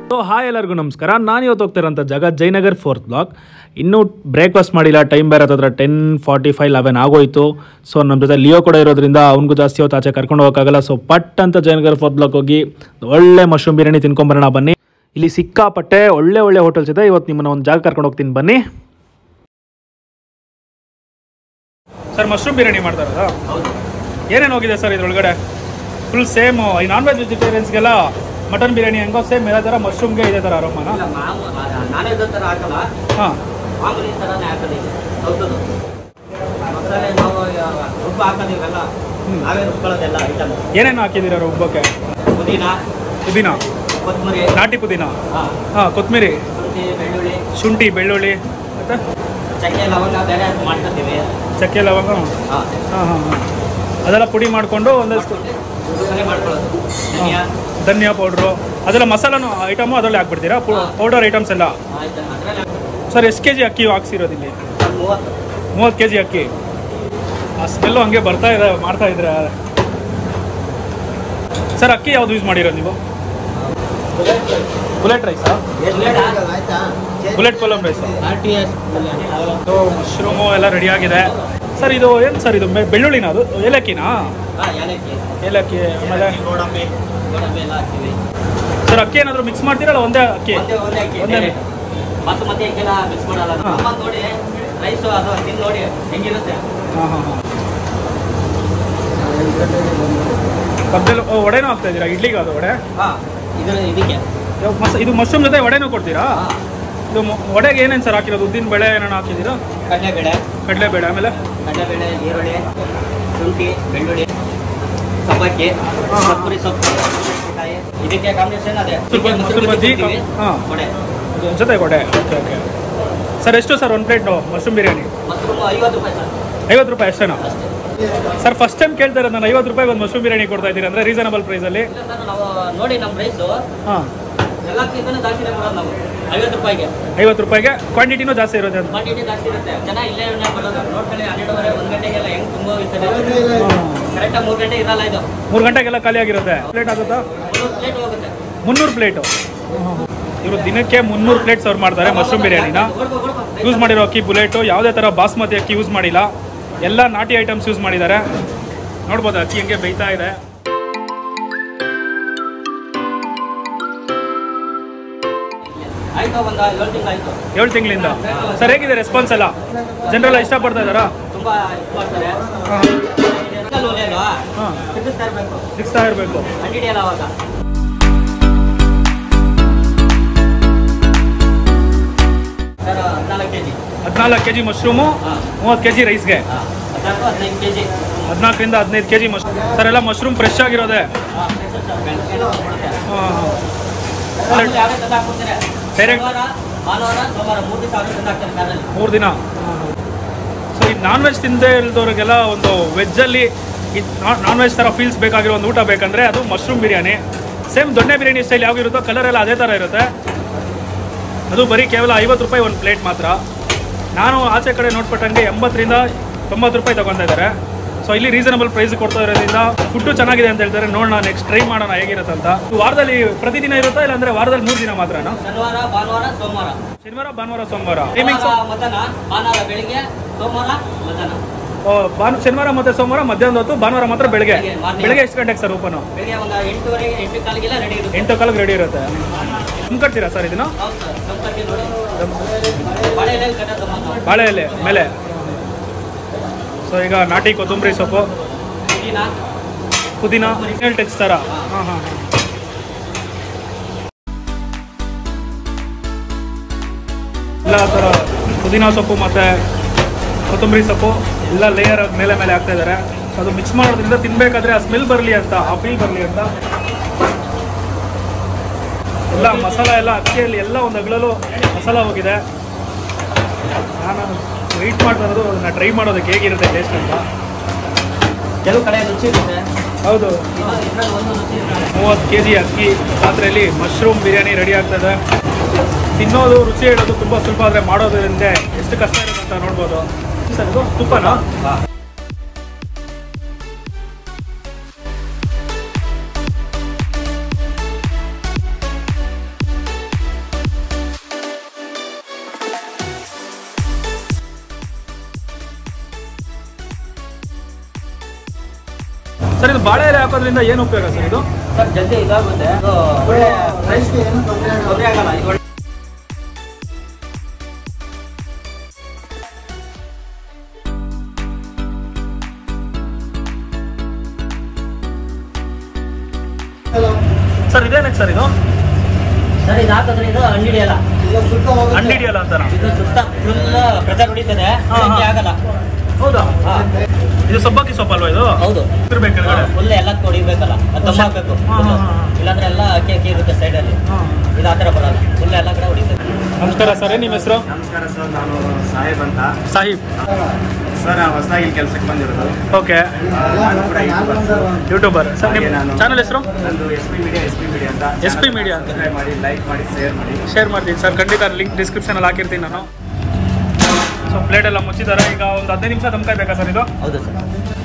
So hi ಎಲ್ಲರಿಗೂ ನಮಸ್ಕಾರ ನಾನು ಇವತ್ತು ಹೋಗ್ತಿರೋಂಥ ಜಾಗ ಜಯನಗರ್ ಫೋರ್ತ್ ಬ್ಲಾಕ್ ಇನ್ನೂ ಬ್ರೇಕ್ಫಾಸ್ಟ್ ಮಾಡಿಲ್ಲ ಟೈಮ್ ಬೇರೆ ಹತ್ರ ಟೆನ್ ಫಾರ್ಟಿ ಫೈವ್ ಲೆವೆನ್ ಆಗೋಯ್ತು ಸೊ ನಮ್ಮ ಜೊತೆ ಲಿಯೋ ಕೂಡ ಇರೋದ್ರಿಂದ ಅವ್ನಿಗೂ ಜಾಸ್ತಿ ಹೊತ್ತು ಆಚೆ ಕರ್ಕೊಂಡು ಹೋಗೋಕ್ಕಾಗಲ್ಲ ಸೊ ಪಟ್ ಅಂತ ಜಯನಗರ್ ಫೋರ್ತ್ ಬ್ಲಾಕ್ ಹೋಗಿ ಒಳ್ಳೆ ಮಶ್ರೂಮ್ ಬಿರಿಯಾನಿ ತಿನ್ಕೊಂಬರೋಣ ಬನ್ನಿ ಇಲ್ಲಿ ಸಿಕ್ಕಾಪಟ್ಟೆ ಒಳ್ಳೆ ಒಳ್ಳೆ ಹೋಟೆಲ್ಸ್ ಇದೆ ಇವತ್ತು ನಿಮ್ಮನ್ನ ಒಂದು ಜಾಗ ಕರ್ಕೊಂಡು ಹೋಗ್ತೀನಿ ಬನ್ನಿ ಸರ್ ಮಶ್ರೂಮ್ ಬಿರಿಯಾನಿ ಮಾಡ್ತಾರಲ್ಲ ಏನೇನು ಹೋಗಿದೆ ಸರ್ ಇದ್ರೊಳಗಡೆ ಫುಲ್ ಸೇಮ್ ಈ ನಾನ್ ವೆಜ್ ವೆಜಿಟೇರಿಯನ್ಸ್ಗೆಲ್ಲ ಮಟನ್ ಬಿರಿಯಾನಿ ಹೆಂಗೋ ಸೇಮ್ ಇದೇ ಥರ ಮಶ್ರೂಮ್ಗೆ ಇದೇ ಥರ ಅರೋಮನ ಇಲ್ಲ ಮಾಮೂಲು ನಾನೇ ಥರ ಹಾಕಲ್ಲ ಹಾಂ ಮಾಮೂಲಿ ಥರನೇ ಹಾಕೋದು ಇದು ದೊಡ್ಡದು ಮಸಾಲೆ ನಾವು ರುಬ್ಬ ಹಾಕೋದು ಇವೆಲ್ಲ ನಾವೇ ರುಬ್ಕೊಳ್ಳೋದೆಲ್ಲ ಐಟಮ್ ಏನೇನು ಹಾಕಿದ್ದೀರ ರುಬ್ಬಕ್ಕೆ ಪುದೀನ ಪುದೀನ ಕೊತ್ತಂಬರಿ ನಾಟಿ ಪುದೀನ ಹಾಂ ಹಾಂ ಕೊತ್ತಂಬರಿ ಶುಂಠಿ ಬೆಳ್ಳುಳ್ಳಿ ಶುಂಠಿ ಬೆಳ್ಳುಳ್ಳಿ ಮತ್ತು ಚಕ್ಕೆ ಲವಂಗ ಬೇರೆ ಹಾಕಿ ಮಾಡ್ಕೊತೀವಿ ಚಕ್ಕೆ ಲವಂಗ ಹಾಂ ಹಾಂ ಹಾಂ ಹಾಂ ಅದೆಲ್ಲ ಪುಡಿ ಮಾಡಿಕೊಂಡು ಒಂದಷ್ಟು ಮಸಾಲೆ ಮಾಡ್ಕೊಳ್ಳೋದು ಧನಿಯಾ ಧನಿಯಾ ಪೌಡ್ರು ಅದೆಲ್ಲ ಮಸಾಲನು ಐಟಮು ಅದರಲ್ಲಿ ಹಾಕ್ಬಿಡ್ತೀರಾ ಪೌಡರ್ ಐಟಮ್ಸ್ ಎಲ್ಲ ಆಯ್ತು ಅದರಲ್ಲಿ ಸರ್ ಎಷ್ಟು ಕೆ ಜಿ ಅಕ್ಕಿ ಹಾಕ್ಸಿರೋದು ಇಲ್ಲಿ ಮೂವತ್ತು ಮೂವತ್ತು ಕೆ ಜಿ ಅಕ್ಕಿ ಆ ಸ್ಮೆಲ್ಲು ಹಂಗೆ ಬರ್ತಾ ಇದೆ ಮಾಡ್ತಾ ಇದ್ರೆ ಸರ್ ಅಕ್ಕಿ ಯಾವ್ದು ಯೂಸ್ ಮಾಡಿರೋ ನೀವು ಬುಲೆಟ್ ರೈಸಾ bullet kolam rice R T S so mushroom ಎಲ್ಲ ರೆಡಿ ಆಗಿದೆ ಸರ್ ಇದು ಏನು ಸರ್ ಇದು ಮೆ- ಬೆಳ್ಳುಳ್ಳಿನ ಅದು ಏಲಕ್ಕಿನಾ ಹಾಂ ಏಲಕ್ಕಿ ಏಲಕ್ಕಿ ಆಮೇಲೆ ಗೋಡಂಬಿ ಗೋಡಂಬಿ ಎಲ್ಲ ಹಾಕ್ತೀವಿ ಸರ್ ಅಕ್ಕಿ ಏನಾದರೂ ಮಿಕ್ಸ್ ಮಾಡ್ತೀರಲ್ಲ ಒಂದೇ ಅಕ್ಕಿ ಒಂದೇ ಒಂದೇ ಅಕ್ಕಿ ಒಂದೇ ಬೇರೆ. ಬಾಸುಮತಿ ಅಕ್ಕಿನ ಮಿಕ್ಸ್ ಮಾಡಲ್ಲ ಹಾ. ನಮ್ಮ ನೋಡಿ ರೈಸು ಅದು ತಿಂದು ನೋಡಿ ಹೆಂಗಿರುತ್ತೆ ಹಾಂ ಹಾಂ ಹಾಂ ಕಬ್ದಲ್ಲಿ ಓ, ವಡೆನೂ ಹಾಕ್ತಾ ಇದ್ದೀರಾ ಇಡ್ಲಿಗೆ ಅದು ವಡೆ ಹಾ ಇದು ಇದಕ್ಕೆ ಇವಾಗ ಮಸ ಇದು ಮಶ್ರೂಮ್ ಜೊತೆ ವಡೆನೂ ಕೊಡ್ತೀರಾ ಹಾ. ಇದು ಮ- ವಡೆಗೆ ಏನೇನು ಸರ್ ಹಾಕಿರೋದು ಉದ್ದಿನ ಬೇಳೆ ಏನೇನು ಹಾಕಿದ್ದೀರಾ ಕಡಲೆಬೇಳೆ ಕಡಲೆಬೇಳೆ ಆಮೇಲೆ ಕಡಲೆಬೇಳೆ ಈರುಳ್ಳಿ ಶುಂಠಿ ಬೆಳ್ಳುಳ್ಳಿ ಸಬ್ಬಕ್ಕಿ ಹಾ. ಸಪ್ಪುರಿ ಸೊಪ್ಪು ಮೆಣಸಿನ್ಕಾಯಿ. ಇದಕ್ಕೆ ಕಾಂಬಿನೇಷನ್ ಅದೇ ಸ್ವಲ್ಪ ಇದಕ್ಕೆ ಮೊಸರು ಬಜ್ಜಿ, ತಿಂತೀವಿ. ಹಾ. ವಡೆ ಅದ್ರ ಜೊತೆ ವಡೆ ಓಕೆ ಓಕೆ ಸರ್ ಎಷ್ಟು ಸರ್ ಒಂದು ಪ್ಲೇಟು ಮಶ್ರೂಮ್ ಬಿರಿಯಾನಿ ಮಶ್ರೂಮ್ ಐವತ್ತು ರೂಪಾಯಿ ಸರ್ ಐವತ್ತು ರೂಪಾಯಿ ಅಷ್ಟೇನಾ ಅಷ್ಟೇ ಸರ್ ಫಸ್ಟ್ ಟೈಮ್ ಕೇಳ್ತಾ ಇರೋದು ನಾನು ಐವತ್ತು ರೂಪಾಯಿಗೆ ಒಂದು ಮಶ್ರೂಮ್ ಬಿರಿಯಾನಿ ಕೊಡ್ತಾ ಇದ್ದೀರಿ ಅಂದರೆ ರೀಸನಬಲ್ ಪ್ರೈಸಲ್ಲಿ ಇಲ್ಲ ಸರ್ ನಾವು ನೋಡಿ ನಮ್ಮ ಪ್ರೈಸು ಹಾಂ ಎಲ್ಲಕ್ಕಿಂತಲೂ ಜಾಸ್ತಿನೇ ಕೊಡೋದು ನಾವು ಐವತ್ತು ರೂಪಾಯಿಗೆ ಐವತ್ತು ರೂಪಾಯಿಗೆ ಕ್ವಾಂಟಿಟಿನೂ ಜಾಸ್ತಿ ಇರುತ್ತೆ ಅಂತ ಕ್ವಾಂಟಿಟಿ ಜಾಸ್ತಿ ಇರುತ್ತೆ ಜನ ಇಲ್ಲೇ ಇಲ್ಲೇ ಬರೋದು ನೋಡ್ಕೊಳ್ಳಿ ಹನ್ನೆರಡುವರೆ ಒಂದು ಗಂಟೆಗೆಲ್ಲ ಹೆಂಗ್ ತುಂಬ ಇರ್ತದೆ ಕರೆಕ್ಟಾಗಿ ಮೂರು ಗಂಟೆ ಇರಲ್ಲ ಇದು ಮೂರು ಗಂಟೆಗೆಲ್ಲ ಖಾಲಿ ಆಗಿರುತ್ತೆ ಪ್ಲೇಟ್ ಆಗುತ್ತಾ ಮೂರು ಪ್ಲೇಟ್ ಹೋಗುತ್ತೆ ಮುನ್ನೂರು ಪ್ಲೇಟು ಇವರು ದಿನಕ್ಕೆ ಮುನ್ನೂರು ಪ್ಲೇಟ್ ಸರ್ವ್ ಮಾಡ್ತಾರೆ ಮಶ್ರೂಮ್ ಬಿರಿಯಾನಿನ ಹೊಡ್ಕೊ, ಹೊಡ್ಕೊ. ಯೂಸ್ ಮಾಡಿರೋ ಅಕ್ಕಿ ಬುಲೆಟು ಯಾವುದೇ ಥರ ಬಾಸ್ಮತಿ ಅಕ್ಕಿ ಯೂಸ್ ಮಾಡಿಲ್ಲ ಎಲ್ಲ ನಾಟಿ ಐಟಮ್ಸ್ ಯೂಸ್ ಮಾಡಿದ್ದಾರೆ ನೋಡ್ಬೋದು ಅಕ್ಕಿ ಹಂಗೆ ಬೇಯ್ತಾ ಇದೆ ಆಯ್ತು ಒಂದು ಏಳು ತಿಂಗಳು ಆಯ್ತು ಏಳು ತಿಂಗಳಿಂದ ಸರ್ ಹೇಗಿದೆ ರೆಸ್ಪಾನ್ಸ್ ಎಲ್ಲ ಜನರೆಲ್ಲ ಇಷ್ಟಪಡ್ತಾ ಇದ್ದಾರಾ ತುಂಬಾ ಇದು ಮಾಡ್ತಾರೆ ಕಲ್ ಒಲೆ ಅಲ್ವಾ ಹಾಂ ತಿರ್ಗಿಸ್ತಾ ಇರಬೇಕು ಸಿಗ್ತಾ ಇರಬೇಕು ಕಂಡಿಡಿಯಲ್ಲ ಅವಾಗ ಸರ್ ಹದಿನಾಲ್ಕು ಕೆ ಜಿ ಹದಿನಾಲ್ಕು ಕೆ ಜಿ ಮಶ್ರೂಮು ಹಾಂ ಮೂವತ್ತು ಕೆ ಜಿ ರೈಸ್ಗೆ ಹದಿನಾಲ್ಕು ಹದಿನೈದು ಕೆ ಜಿ ಹದಿನಾಲ್ಕರಿಂದ ಹದಿನೈದು ಕೆ ಜಿ ಮಶ್ರೂಮ್ ಸರ್ ಎಲ್ಲ ಮಶ್ರೂಮ್ ಫ್ರೆಶ್ ಆಗಿರೋದೆ Direct- ಭಾನುವಾರ ಸೋಮವಾರ ಮೂರು ದಿವಸ ಅವ್ರು ತಂದು ಹಾಕ್ತಾರೆ ಕಾರಲ್ಲಿ ಮೂರು ದಿನ ಸೊ ಈ ನಾನ್ ವೆಜ್ ತಿಂದೇ ಇಲ್ದವ್ರಿಗೆಲ್ಲ ಒಂದು ವೆಜ್ಜಲ್ಲಿ ಈ ನಾನ್ ವೆಜ್ ಥರ ಫೀಲ್ಸ್ ಬೇಕಾಗಿರೋ ಒಂದು ಊಟ ಬೇಕಂದರೆ ಅದು ಮಶ್ರೂಮ್ ಬಿರಿಯಾನಿ ಸೇಮ್ ದೊಣ್ಣೆ ಬಿರಿಯಾನಿ ಸ್ಟೈಲ್ ಯಾವ ಇರುತ್ತೋ ಕಲರ್ ಎಲ್ಲ ಅದೇ ಥರ ಇರುತ್ತೆ ಅದು ಬರೀ ಕೇವಲ ಐವತ್ತು ರೂಪಾಯಿ ಒಂದು ಪ್ಲೇಟ್ ಮಾತ್ರ ನಾನು ಆಚೆ ಕಡೆ ನೋಡ್ಪಟ್ಟಂಗೆ ಎಂಬತ್ತರಿಂದ ತೊಂಬತ್ತು ರೂಪಾಯಿ ತೊಗೊತಾ ಇದ್ದಾರೆ ಸೊ ಇಲ್ಲಿ ರೀಸನಬಲ್ ಪ್ರೈಸ್ ಕೊಡ್ತಾ ಇರೋದ್ರಿಂದ ಫುಡ್ಡು ಚೆನ್ನಾಗಿದೆ ಅಂತ ಹೇಳ್ತಾರೆ ನೋಡೋಣ ನೆಕ್ಸ್ಟ್ ಟ್ರೈ ಮಾಡೋಣ ಹೇಗಿರುತ್ತೆ ಅಂತ ವಾರದಲ್ಲಿ ಪ್ರತಿದಿನ ಇರುತ್ತಾ ಇಲ್ಲಾಂದ್ರೆ ವಾರದಲ್ಲಿ ಮೂರು ದಿನ ಮಾತ್ರನಾ ಶನಿವಾರ ಭಾನುವಾರ ಸೋಮವಾರ ಶನಿವಾರ ಭಾನುವಾರ ಸೋಮವಾರ ಟೈಮಿಂಗ್ಸ್ ಸೋಮವಾರ ಮಧ್ಯಾಹ್ನ ಭಾನುವಾರ ಬೆಳಿಗ್ಗೆ ಸೋಮವಾರ ಮಧ್ಯಾಹ್ನ ಭಾನು ಶನಿವಾರ ಮತ್ತೆ ಸೋಮವಾರ ಮಧ್ಯಾಹ್ನ ಹೊತ್ತು ಭಾನುವಾರ ಮಾತ್ರ ಬೆಳಗ್ಗೆ ಬೆಳಗ್ಗೆ, morning. ಬೆಳಗ್ಗೆ ಎಷ್ಟು ಗಂಟೆಗೆ ಸರ್ ಓಪನು ಬೆಳಿಗ್ಗೆ ಒಂದು ಎಂಟೂವರೆಗೆ ಎಂಟು ಕಾಲಿಗೆಲ್ಲ ರೆಡಿ ಇರುತ್ತೆ ಎಂಟು ಕಾಲಕ್ಕೆ ರೆಡಿ ಇರುತ್ತೆ ತುಂಬ ಕಟ್ತೀರಾ ಸರ್ ಇದನ್ನ ಹೌದು ಸರ್ ಸಂಪತ್ತಿ ನೋಡಿ ಬಾಳೆ ಎಲೆ ಕಟ್ಟೋದು ಮಾತ್ರ ಬಾಳೆ ಎಲೆ ಮೇಲೆ ಸೊ ಈಗ ನಾಟಿ ಕೊತ್ತಂಬರಿ ಸೊಪ್ಪು ಪುದೀನ ಪುದೀನ ಒರಿಜಿನಲ್ ಟಚ್ ಥರ ಹಾಂ ಹಾಂ ಎಲ್ಲ ಥರ ಪುದೀನ ಸೊಪ್ಪು ಮತ್ತು ಕೊತ್ತಂಬರಿ ಸೊಪ್ಪು ಎಲ್ಲ ಲೇಯರ್ ಮೇಲೆ ಮೇಲೆ ಹಾಕ್ತಾ ಇದ್ದಾರೆ ಅದು ಮಿಕ್ಸ್ ಮಾಡೋದ್ರಿಂದ ತಿನ್ಬೇಕಾದ್ರೆ ಆ ಸ್ಮೆಲ್ ಬರಲಿ ಅಂತ ಆ ಫೀಲ್ ಬರಲಿ ಅಂತ ಎಲ್ಲ ಮಸಾಲ ಎಲ್ಲ ಅಕ್ಕಿಯಲ್ಲಿ ಎಲ್ಲ ಒಂದು ಅಗಳಲು ಮಸಾಲ ಹೋಗಿದೆ ನಾನು ವೆಯ್ಟ್ ಮಾಡ್ತಾ ಇರೋದು ಅದನ್ನು ಟ್ರೈ ಮಾಡೋದಕ್ಕೆ ಹೇಗಿರುತ್ತೆ ಟೇಸ್ಟ್ ಅಂತ ಕೆಲವು ಕಡೆ ರುಚಿ ಇರುತ್ತೆ ಹೌದು ಇನ್ನೊಂದು ಇದ್ರಲ್ಲಿ ಒಂದು ರುಚಿ ಇರುತ್ತೆ ಮೂವತ್ತು ಕೆ ಜಿ ಅಕ್ಕಿ ಪಾತ್ರೆಯಲ್ಲಿ ಮಶ್ರೂಮ್ ಬಿರಿಯಾನಿ ರೆಡಿ ಆಗ್ತದೆ ತಿನ್ನೋದು ರುಚಿ ಹೇಳೋದು ತುಂಬ ಸ್ವಲ್ಪ ಆದರೆ ಮಾಡೋದ್ರಿಂದ ಎಷ್ಟು ಕಷ್ಟ ಇರುತ್ತೆ ಅಂತ ನೋಡ್ಬೋದು ಸರ್ ಇದು ತುಪ್ಪನಾ ಬಾಳೆ ಎಲೆ ಹಾಕೋದ್ರಿಂದ ಏನು ಉಪಯೋಗ ಸರ್ ಇದು ಸರ್ ಜಲ್ದಿ ಇದಾಗುತ್ತೆ ಅದು ಒಳ್ಳೆ ತೊಂದರೆ ಆಗಲ್ಲ ಇದು ಒಳ್ಳೆ ಸರ್ ಇದೇನಕ್ಕೆ ಸರ್ ಇದು ಸರ್ ಇದು ಹಾಕಿದ್ರೆ ಇದು ಹಣ್ಣಿಡಿಯಲ್ಲ ಹಣ್ಣು ಹಿಡಿಯಲ್ಲ ಅಂತಾನ ಇದು ಸುತ್ತ ಫುಲ್ ಪ್ರೆಷರ್ ಹೊಡಿತದೆ ಹಾ, ಹಂಗೆ ಹಾ. ಆಗಲ್ಲ ಹೌದಾ ಹಾ, ಇದು ಸಬ್ಬಕ್ಕಿ ಸೊಪ್ಪು ಅಲ್ವಾ ಇದು ಹೌದು ಇರ್ಬೇಕು ಕೆಳಗಡೆ ಫುಲ್ ಎಲ್ಲ ಹೊಡಿಬೇಕಲ್ಲ ಅದು ದಮ್ ಹಾಕ್ಬೇಕು ಹಾ, ಹಾ, ಹಾ. ಇಲ್ಲಾಂದ್ರೆ ಎಲ್ಲ ಅಕ್ಕಿ ಅಕ್ಕಿ ಇರುತ್ತೆ ಸೈಡಲ್ಲಿ ಇದು ಆ ಥರ ಬರಲ್ಲ ಫುಲ್ ಎಲ್ಲ ಕಡೆ ಹೊಡಿಬೇಕು ನಮಸ್ಕಾರ ಸರ್ ನಿಮ್ಮ ಹೆಸರು ನಮಸ್ಕಾರ ಸರ್ ನಾನು ಸಾಹೇಬ್ ಅಂತ ಸಾಹಿಬ್ ಸರ್ ನಾನು ಹೊಸದಾಗಿ ಇಲ್ಲಿ ಕೆಲಸಕ್ಕೆ ಬಂದಿರೋದು ಓಕೆ ಆ, ನಾನು ಕೂಡ ಯೂಟ್ಯೂಬರ್ ಸರ್. ಯೂಟ್ಯೂಬರ್ ಸರ್ ಹಾಗೆ ನಿಮ್ಮ ನಾನು- ಚಾನಲ್ ಹೆಸರು ನಂದು S P media S P media ಅಂತ SP Media ಅಂತ. ಸಬ್ಸ್ಕ್ರೈಬ್ ಮಾಡಿ ಲೈಕ್ ಮಾಡಿ ಶೇರ್ ಮಾಡಿ ಶೇರ್ ಮಾಡ್ತೀನಿ ಸರ್ ಖಂಡಿತ ಲಿಂಕ್ ಡಿಸ್ಕ್ರಿಪ್ಷನಲ್ಲಿ ಹಾಕಿರ್ತೀನಿ ನಾನು ಸೊ ಪ್ಲೇಟ್ ಎಲ್ಲ ಮುಚ್ಚಿದ್ದಾರೆ ಈಗ ಒಂದು ಹದಿನೈದು ನಿಮಿಷ ದಮ್ ಕಾಯ್ಬೇಕಾ ಸರ್ ಇದು ಹೌದು ಸರ್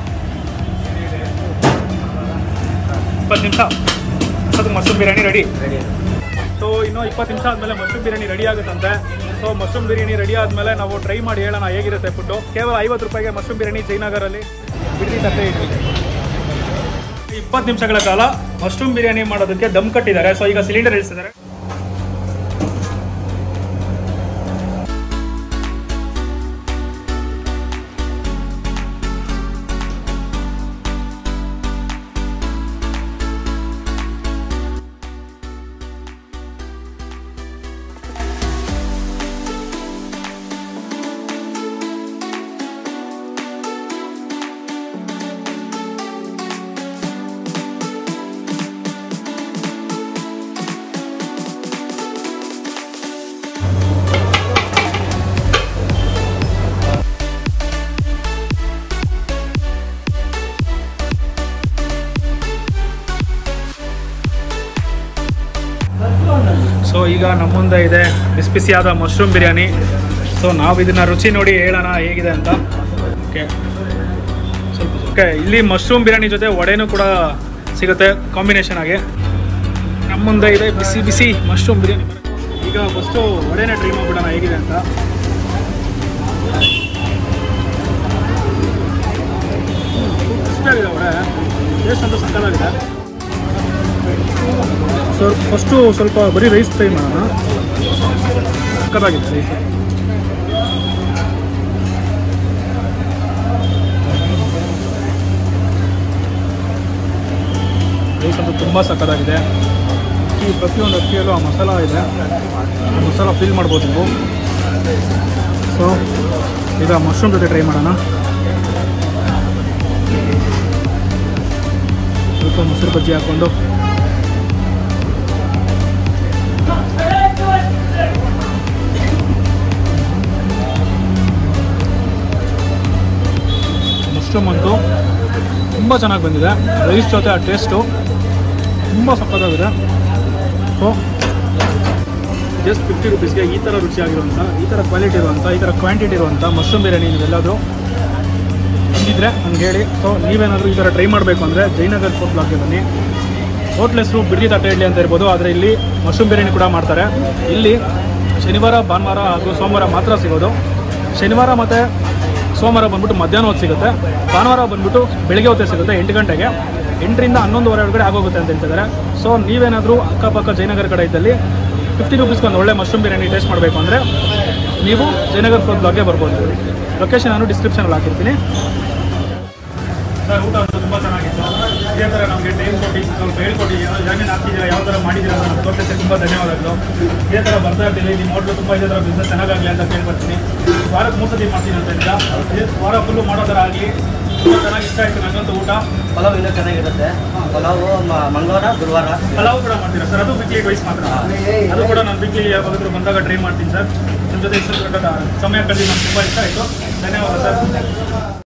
ಇಪ್ಪತ್ತು ನಿಮಿಷ ಅದು mushroom biryani ready ready so ಇನ್ನು ಇಪ್ಪತ್ತು ನಿಮಿಷ ಆದಮೇಲೆ ಮಶ್ರೂಮ್ ಬಿರಿಯಾನಿ ರೆಡಿ ಆಗುತ್ತಂತೆ ಸೊ ಮಶ್ರೂಮ್ ಬಿರಿಯಾನಿ ರೆಡಿ ಆದಮೇಲೆ ನಾವು ಟ್ರೈ ಮಾಡಿ ಹೇಳೋಣ ಹೇಗಿರುತ್ತೆ ಫುಡ್ಡು ಕೇವಲ ಐವತ್ತು ರೂಪಾಯಿಗೆ ಮಶ್ರೂಮ್ ಬಿರಿಯಾನಿ ಜಯನಗರಲ್ಲಿ ಬಿಡ್ರಿ ತಟ್ಟೆ ಇಡ್ಲಿ ಇಪ್ಪತ್ತು ನಿಮಿಷಗಳ ಕಾಲ ಮಶ್ರೂಮ್ ಬಿರಿಯಾನಿ ಮಾಡೋದಕ್ಕೆ ದಮ್ ಕಟ್ಟಿದ್ದಾರೆ ಸೊ ಈಗ ಸಿಲಿಂಡರ್ ಇಳಿಸಿದ್ದಾರೆ ಸೊ ಈಗ ನಮ್ಮ ಮುಂದೆ ಇದೆ ಬಿಸಿ ಬಿಸಿಯಾದ ಮಶ್ರೂಮ್ ಬಿರಿಯಾನಿ ಸೊ ನಾವು ಇದನ್ನ ರುಚಿ ನೋಡಿ ಹೇಳೋಣ ಹೇಗಿದೆ ಅಂತ ಓಕೆ ಸ್ವಲ್ಪ ಓಕೆ ಇಲ್ಲಿ ಮಶ್ರೂಮ್ ಬಿರಿಯಾನಿ ಜೊತೆ ವಡೆನೂ ಕೂಡ ಸಿಗುತ್ತೆ ಕಾಂಬಿನೇಷನ್ ಆಗಿ ನಮ್ಮ ಮುಂದೆ ಇದೆ ಬಿಸಿ ಬಿಸಿ ಮಶ್ರೂಮ್ ಬಿರಿಯಾನಿ ಈಗ ಫಸ್ಟು ವಡೆನ ಟ್ರೈ ಮಾಡ್ಬಿಡೋಣ ಹೇಗಿದೆ ಅಂತ ಆಗಿದೆ ವಡೆ ಟೇಸ್ಟ್ ಅಂತೂ ಸಕ್ಕತ್ತಾಗಿದೆ ಸೊ ಫಸ್ಟು ಸ್ವಲ್ಪ ಬರೀ ರೈಸ್ ಫ್ರೈ ಮಾಡೋಣ ಸಕ್ಕತ್ತಾಗಿದೆ ರೈಸ್ ರೈಸ್ ಅಂತೂ ತುಂಬ ಸಕ್ಕತ್ತಾಗಿದೆ ಈ ಪ್ರತಿಯೊಂದು ಅಕ್ಕಿಯಲ್ಲೂ ಆ ಮಸಾಲ ಇದೆ ಆ ಮಸಾಲ ಫಿಲ್ ಮಾಡ್ಬೋದು ನೀವು ಸೊ ಈಗ ಮಶ್ರೂಮ್ ಜೊತೆ ಟ್ರೈ ಮಾಡೋಣ ಸ್ವಲ್ಪ ಮೊಸರು ಬಜ್ಜಿ ಹಾಕ್ಕೊಂಡು ಮಶ್ರೂಮ್ ಅಂತೂ ತುಂಬ ಚೆನ್ನಾಗಿ ಬಂದಿದೆ ರೈಸ್ ಜೊತೆ ಆ ಟೇಸ್ಟು ತುಂಬ ಸಕ್ಕತ್ತಾಗಿದೆ ಸೊ ಜಸ್ಟ್ ಫಿಫ್ಟಿ ರುಪೀಸ್ಗೆ ಈ ಥರ ರುಚಿಯಾಗಿರುವಂಥ ಈ ಥರ ಕ್ವಾಲಿಟಿ ಇರುವಂಥ ಈ ಥರ ಕ್ವಾಂಟಿಟಿ ಇರುವಂಥ ಮಶ್ರೂಮ್ ಬಿರಿಯಾನಿ ನೀವೆಲ್ಲಾದರೂ ಬಂದಿದ್ರೆ ನನಗೆ ಹೇಳಿ ಸೊ ನೀವೇನಾದರೂ ಈ ಥರ ಟ್ರೈ ಮಾಡಬೇಕು ಅಂದರೆ ಜಯನಗರ್ ಫುಡ್ ಬ್ಲಾಕ್ಗೆ ಬನ್ನಿ ಹೋಟ್ಲ್ ಹೆಸರು ಬಿರ್ಲಿ ತಟ್ಟೆ ಇಡ್ಲಿ ಅಂತ ಇರ್ಬೋದು ಆದರೆ ಇಲ್ಲಿ ಮಶ್ರೂಮ್ ಬಿರಿಯಾನಿ ಕೂಡ ಮಾಡ್ತಾರೆ ಇಲ್ಲಿ ಶನಿವಾರ ಭಾನುವಾರ ಹಾಗೂ ಸೋಮವಾರ ಮಾತ್ರ ಸಿಗೋದು ಶನಿವಾರ ಮತ್ತು ಸೋಮವಾರ ಬಂದ್ಬಿಟ್ಟು ಮಧ್ಯಾಹ್ನ ಹೊತ್ತು ಸಿಗುತ್ತೆ ಭಾನುವಾರ ಬಂದ್ಬಿಟ್ಟು ಬೆಳಗ್ಗೆ ಹೊತ್ತೇ ಸಿಗುತ್ತೆ ಎಂಟು ಗಂಟೆಗೆ ಎಂಟರಿಂದ ಹನ್ನೊಂದುವರೆ ಒಳಗಡೆ ಆಗೋಗುತ್ತೆ ಅಂತ ಹೇಳ್ತಿದ್ದಾರೆ ಸೊ ನೀವೇನಾದರೂ ಅಕ್ಕಪಕ್ಕ ಜಯನಗರ ಕಡೆ ಇದ್ದಲ್ಲಿ ಫಿಫ್ಟಿ ರುಪೀಸ್ಗೆ ಒಂದು ಒಳ್ಳೆ ಮಶ್ರೂಮ್ ಬಿರಿಯಾನಿ ಟೇಸ್ಟ್ ಮಾಡಬೇಕು ಅಂದರೆ ನೀವು ಜಯನಗರ್ ಫುಡ್ ಬ್ಲಾಗ್ಗೆ ಬರ್ಬೋದು ಲೊಕೇಶನ್ ನಾನು ಡಿಸ್ಕ್ರಿಪ್ಷನಲ್ಲಿ ಹಾಕಿರ್ತೀನಿ ಸರ್ ಊಟ ಅಂತೂ ತುಂಬ ಚೆನ್ನಾಗಿತ್ತು ಇದೇ ಥರ ನಮಗೆ ಟೈಮ್ ಕೊಟ್ಟು ಸ್ವಲ್ಪ ಹೇಳ್ಕೊಟ್ಟು ಏನೇನು ಹಾಕ್ತಿದ್ದೀರಾ ಯಾವ ಥರ ಮಾಡಿದ್ದೀರಾ ಅಂತ ನಮ್ಗೆ ತೋರಿಸಿ ತುಂಬ ಧನ್ಯವಾದಗಳು ಇದೇ ಥರ ಬರ್ತಾ ಇರ್ತೀವಿ ನಿಮ್ಮ ಹೋಟ್ಲು ತುಂಬ ಇದೇ ಥರ ಬಿಸ್ನೆಸ್ ಚೆನ್ನಾಗಾಗಲಿ ಅಂತ ಕೇಳ್ಬರ್ತೀನಿ ವಾರಕ್ಕೆ ಮೂರು ಸತಿ ಮಾಡ್ತೀನಿ ಅಂತ ಹೇಳಿದ ಇದೇ ವಾರ ಫುಲ್ಲು ಮಾಡೋ ಥರ ಆಗಲಿ ತುಂಬ ಚೆನ್ನಾಗಿ ಇಷ್ಟ ಆಯಿತು ನನಗಂತೂ ಊಟ ಪಲಾವ್ ಇನ್ನೂ ಚೆನ್ನಾಗಿರುತ್ತೆ ಪಲಾವು ಮ- ಮಂಗಳವಾರ ಗುರುವಾರ ಪಲಾವ್ ಕೂಡ ಮಾಡ್ತೀರಾ ಸರ್ ಅದು ವೀಕ್ಲಿ ವೈಸ್ ಮಾತ್ರ ಅದು ಕೂಡ ನಾನು ವೀಕ್ಲಿ ಯಾವಾಗಾದ್ರೂ ಬಂದಾಗ ಟ್ರೈ ಮಾಡ್ತೀನಿ ಸರ್ ನಿಮ್ಮ ಜೊತೆ ಇಷ್ಟು ದೊಡ್ಡ ಸಮಯ ಕಳೆದು ನನಗೆ ತುಂಬ ಇಷ್ಟ ಆಯಿತು ಧನ್ಯವಾದ ಸರ್